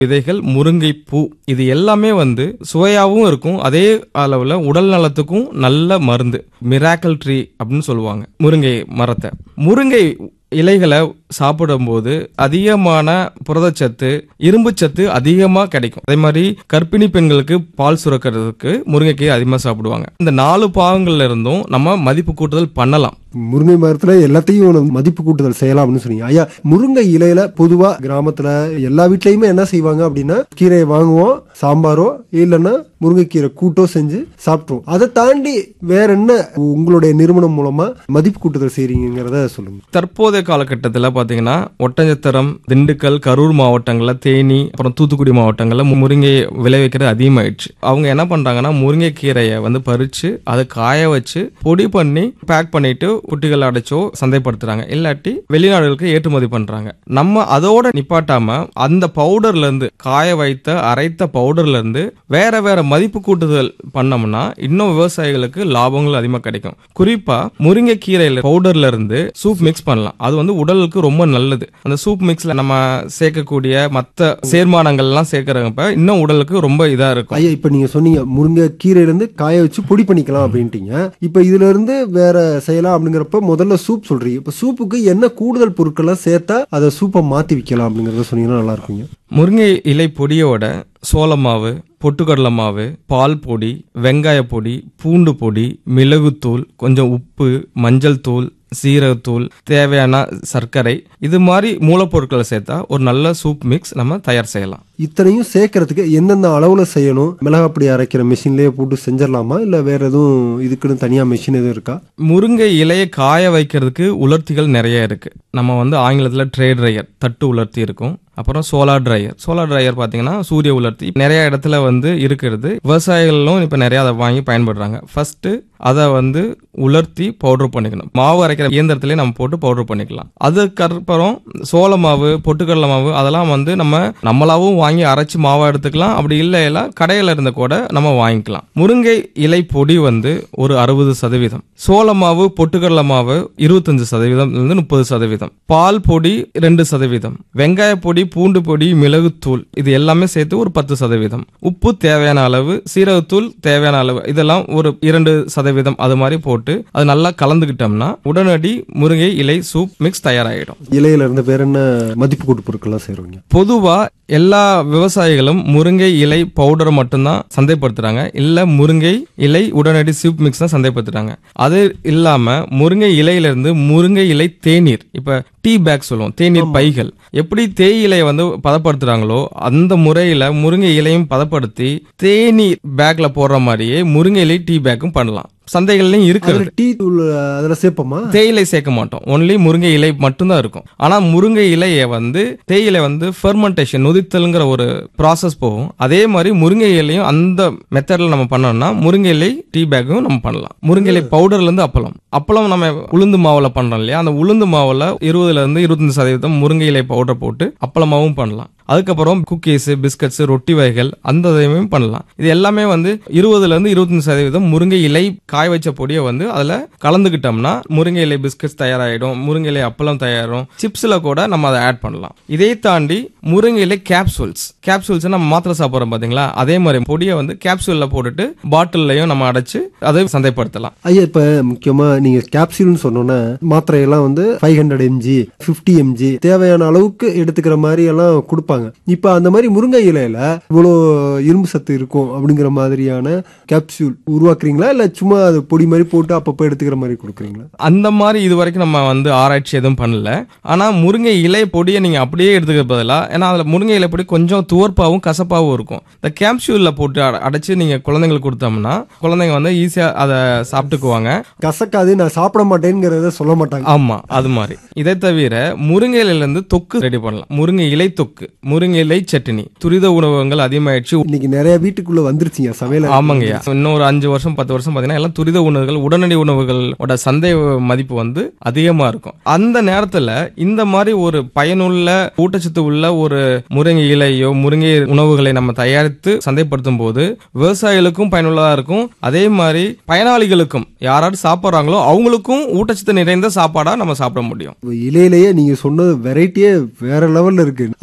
விதைகள் முருங்கை பூ இது எல்லாமே வந்து சுவையாகவும் இருக்கும் அதே அளவில் உடல் நலத்துக்கும் நல்ல மருந்து மிராக்கல் ட்ரீ அப்படின்னு சொல்லுவாங்க முருங்கை மரத்தை முருங்கை இலைகளை சாப்பிடும்போது அதிகமான புரதச்சத்து இரும்புச்சத்து அதிகமாக கிடைக்கும் அதே மாதிரி கர்ப்பிணி பெண்களுக்கு பால் சுரக்கிறதுக்கு முருங்கைக்கீரை அதிகமாக சாப்பிடுவாங்க இந்த நாலு பாகங்கள்ல இருந்தும் நம்ம மதிப்பு கூட்டுதல் பண்ணலாம் முருங்கை மரத்துல எல்லாத்தையும் நம்ம மதிப்பு கூட்டுதல் செய்யலாம் அப்படின்னு சொன்னீங்க ஐயா முருங்கை இலையில பொதுவா கிராமத்துல எல்லா வீட்லயுமே என்ன செய்வாங்க அப்படின்னா கீரையை வாங்குவோம் சாம்பாரோ இல்லைன்னா முருங்கைக்கீரை கூட்டோ செஞ்சு சாப்பிட்ருவோம் அதை தாண்டி வேற என்ன உங்களுடைய நிறுவனம் மூலமா மதிப்பு கூட்டுதல் செய்றீங்கிறத சொல்லுங்க தற்போதைய காலகட்டத்தில் பார்த்தீங்கன்னா ஒட்டஞ்சத்திரம் திண்டுக்கல் கரூர் மாவட்டங்களில் தேனி அப்புறம் தூத்துக்குடி மாவட்டங்களில் மு- முருங்கை விளைவிக்கிறது அதிகமாயிடுச்சு அவங்க என்ன பண்றாங்கன்னா முருங்கை கீரையை வந்து பறிச்சு அதை காய வச்சு பொடி பண்ணி பேக் பண்ணிட்டு குட்டிகள் அடைச்சோ சந்தைப்படுத்துறாங்க இல்லாட்டி வெளிநாடுகளுக்கு ஏற்றுமதி பண்றாங்க நம்ம அதோட நிப்பாட்டாம அந்த பவுடர்ல இருந்து காய வைத்த அரைத்த பவுடர்ல இருந்து வேற வேற மதிப்பு கூட்டுதல் பண்ணோம்னா இன்னும் விவசாயிகளுக்கு லாபங்கள் அதிகமாக கிடைக்கும் குறிப்பா முருங்கை கீரையில பவுடர்ல இருந்து சூப் மிக்ஸ் பண்ணலாம் அது வந்து உடலுக்கு ரொம்ப நல்லது அந்த சூப் மிக்ஸ்ல நம்ம சேர்க்கக்கூடிய மற்ற சேர்மானங்கள்லாம் சேர்க்கறப்ப இன்னும் உடலுக்கு ரொம்ப இதா இருக்கும் ஐயா இப்ப நீங்க சொன்னீங்க முருங்கை கீரையில இருந்து காய வச்சு பொடி பண்ணிக்கலாம் அப்படின்ட்டீங்க இப்ப இதுல இருந்து வேற செய்யலாம் அப்படிங்கிறப்ப முதல்ல சூப் சொல்றீங்க இப்ப சூப்புக்கு என்ன கூடுதல் பொருட்கள்லாம் சேர்த்தா அதை சூப்பை மாத்தி விற்கலாம் அப்படிங்கறத சொன்னீங்கன்னா நல்லா இருக்குங்க முருங்கை இலை பொடியோட சோள மாவு பொட்டுக்கடலை மாவு பால் பொடி வெங்காய பொடி பூண்டு பொடி மிளகுத்தூள் கொஞ்சம் உப்பு மஞ்சள் தூள் சீரகத்தூள் தேவையான சர்க்கரை இது மாதிரி மூலப்பொருட்களை சேர்த்தா ஒரு நல்ல சூப் மிக்ஸ் நம்ம தயார் செய்யலாம் இத்தனையும் சேர்க்கறதுக்கு எந்தெந்த அளவுல செய்யணும் மிளகாப்பொடி அரைக்கிற மிஷின்லயே போட்டு செஞ்சிடலாமா இல்ல வேற எதுவும் இதுக்குன்னு தனியா மிஷின் எதுவும் இருக்கா முருங்கை இலையை காய வைக்கிறதுக்கு உலர்த்திகள் நிறைய இருக்கு நம்ம வந்து ஆங்கிலத்தில் ட்ரே ட்ரையர் தட்டு உலர்த்தி இருக்கும் அப்புறம் சோலார் ட்ரையர் சோலார் ட்ரையர் பார்த்தீங்கன்னா சூரிய உலர்த்தி நிறைய இடத்துல வந்து இருக்கிறது விவசாயிகளும் இப்போ நிறைய அதை வாங்கி பயன்படுறாங்க ஃபர்ஸ்ட் அதை வந்து உலர்த்தி பவுடர் பண்ணிக்கணும் மாவு அரைக்கிற இயந்திரத்திலே நம்ம போட்டு பவுடர் பண்ணிக்கலாம் அதுக்கப்புறம் சோள மாவு பொட்டுக்கடலை மாவு அதெல்லாம் வந்து நம்ம நம்மளாவும் வாங்கி அரைச்சு மாவா எடுத்துக்கலாம் அப்படி இல்லையில கடையில இருந்த கூட நம்ம வாங்கிக்கலாம் முருங்கை இலை பொடி வந்து ஒரு அறுபது சதவீதம் சோள மாவு பொட்டுக்கடலை மாவு இருபத்தஞ்சு சதவீதம் இருந்து முப்பது சதவீதம் பால் பொடி ரெண்டு சதவீதம் வெங்காய பொடி பூண்டு பொடி மிளகுத்தூள் இது எல்லாமே சேர்த்து ஒரு பத்து சதவீதம் உப்பு தேவையான அளவு சீரகத்தூள் தேவையான அளவு இதெல்லாம் ஒரு இரண்டு சதவீதம் அது மாதிரி போட்டு அது நல்லா கலந்துக்கிட்டோம்னா உடனடி முருங்கை இலை சூப் மிக்ஸ் தயாராகிடும் இலையில இருந்து வேற என்ன மதிப்பு கூட்டு பொருட்கள்லாம் சேருவீங்க பொதுவா எல்லா விவசாயிகளும் முருங்கை இலை பவுடர் மட்டும்தான் சந்தைப்படுத்துறாங்க இல்ல முருங்கை இலை உடனடி சூப் மிக்ஸ் தான் சந்தைப்படுத்துறாங்க அது இல்லாம முருங்கை இலையில இருந்து முருங்கை இலை தேநீர் இப்ப டீ பேக் சொல்லுவோம் தேநீர் பைகள் எப்படி தேயிலையை வந்து பதப்படுத்துறாங்களோ அந்த முறையில முருங்கை இலையும் பதப்படுத்தி தேநீர் பேக்ல போடுற மாதிரியே முருங்கை இலை டீ பேக்கும் பண்ணலாம் சந்தைகள்லயும் இருக்கிறது அதுல டீ தூள் அதுல சேர்ப்போமா தேயிலை சேர்க்க மாட்டோம் ஒன்லி முருங்கை இலை மட்டும்தான் இருக்கும் ஆனா முருங்கை இலையை வந்து தேயிலை வந்து ஃபெர்மெண்டேஷன் நொதித்தல்ங்கிற ஒரு ப்ராசஸ் போகும் அதே மாதிரி முருங்கை இலையும் அந்த மெத்தட்ல நம்ம பண்ணோம்னா முருங்கை இலை டீ பேக்கும் நம்ம பண்ணலாம் முருங்கை இலை பவுடர்ல இருந்து அப்பளம் அப்பளம் நம்ம உளுந்து மாவுல பண்றோம் இல்லையா அந்த உளுந்து மாவுல இருபதுல இருந்து இருபத்தஞ்சு சதவீதம் முருங்கை இலை பவுடர் போட்டு அப்பளமாவும் பண்ணலாம் அதுக்கப்புறம் குக்கீஸ் பிஸ்கட்ஸ் ரொட்டி வகைகள் அந்த இதையுமே பண்ணலாம் இது எல்லாமே வந்து இருபதுல இருந்து இருபத்தஞ்சு சதவீதம் முருங்கை இலை காய வச்ச பொடியை வந்து அதுல கலந்துக்கிட்டோம்னா முருங்கை இலை பிஸ்கட்ஸ் தயாராகிடும் முருங்கை இலை அப்பளம் தயாராகும் சிப்ஸ்ல கூட நம்ம அதை ஆட் பண்ணலாம் இதை தாண்டி முருங்கை இலை கேப்சூல்ஸ் கேப்சூல்ஸ் நம்ம மாத்திரை சாப்பிட்றோம் பாத்தீங்களா அதே மாதிரி பொடியை வந்து கேப்சூல்ல போட்டுட்டு பாட்டில்லையும் நம்ம அடைச்சு அதை சந்தைப்படுத்தலாம் ஐயா இப்ப முக்கியமா நீங்க கேப்சூல்னு சொன்னோன்னே மாத்திரையெல்லாம் வந்து five hundred MG fifty MG தேவையான அளவுக்கு எடுத்துக்கிற மாதிரி எல்லாம் கொடுப்பாங்க இப்ப அந்த மாதிரி முருங்கை இலையில இவ்வளோ இரும்பு சத்து இருக்கும் அப்படிங்கிற மாதிரியான கேப்சூல் உருவாக்குறீங்களா இல்ல சும்மா அது பொடி மாதிரி போட்டு அப்பப்போ எடுத்துக்கிற மாதிரி கொடுக்குறீங்களா அந்த மாதிரி இது வரைக்கும் நம்ம வந்து ஆராய்ச்சி எதுவும் பண்ணல ஆனா முருங்கை இலை பொடியை நீங்க அப்படியே எடுத்துக்க பதிலா ஏன்னா அதுல முருங்கை இலை பொடி கொஞ்சம் துவர்ப்பாவும் கசப்பாவும் இருக்கும் இந்த கேப்சூல்ல போட்டு அட- அடைச்சு நீங்க குழந்தைங்களுக்கு கொடுத்தோம்னா குழந்தைங்க வந்து ஈஸியா அதை சாப்பிட்டுக்குவாங்க கசக்காது நான் சாப்பிட மாட்டேங்கிறத சொல்ல மாட்டாங்க ஆமா அது மாதிரி இதை தவிர முருங்கை இலையில இருந்து தொக்கு ரெடி பண்ணலாம் முருங்கை இலை தொக்கு முருங்கை இலை சட்னி துரித உணவகங்கள் அதிகமாயிடுச்சு இன்னைக்கு நிறைய வீட்டுக்குள்ள வந்துருச்சுங்க சமையல் ஆமாங்கய்யா இன்னும் ஒரு அஞ்சு வருஷம் பத்து வருஷம் பாத்தீங்கன்னா எல்லாம் துரித உணவுகள் உடனடி உணவுகளோட சந்தை மதிப்பு வந்து அதிகமா இருக்கும் அந்த நேரத்துல இந்த மாதிரி ஒரு பயனுள்ள ஊட்டச்சத்து உள்ள ஒரு முருங்கை இலையோ முருங்கை உணவுகளை நம்ம தயாரித்து சந்தைப்படுத்தும் போது விவசாயிகளுக்கும் பயனுள்ளதா இருக்கும் அதே மாதிரி பயனாளிகளுக்கும் யாராவது சாப்பிட்றாங்களோ அவங்களுக்கும் ஊட்டச்சத்து நிறைந்த சாப்பாடா நம்ம சாப்பிட முடியும் இலையிலேயே நீங்க சொன்னது வெரைட்டியே வேற லெவல்ல இருக்கு அதே போல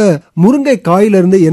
முருங்கை காயில இருந்து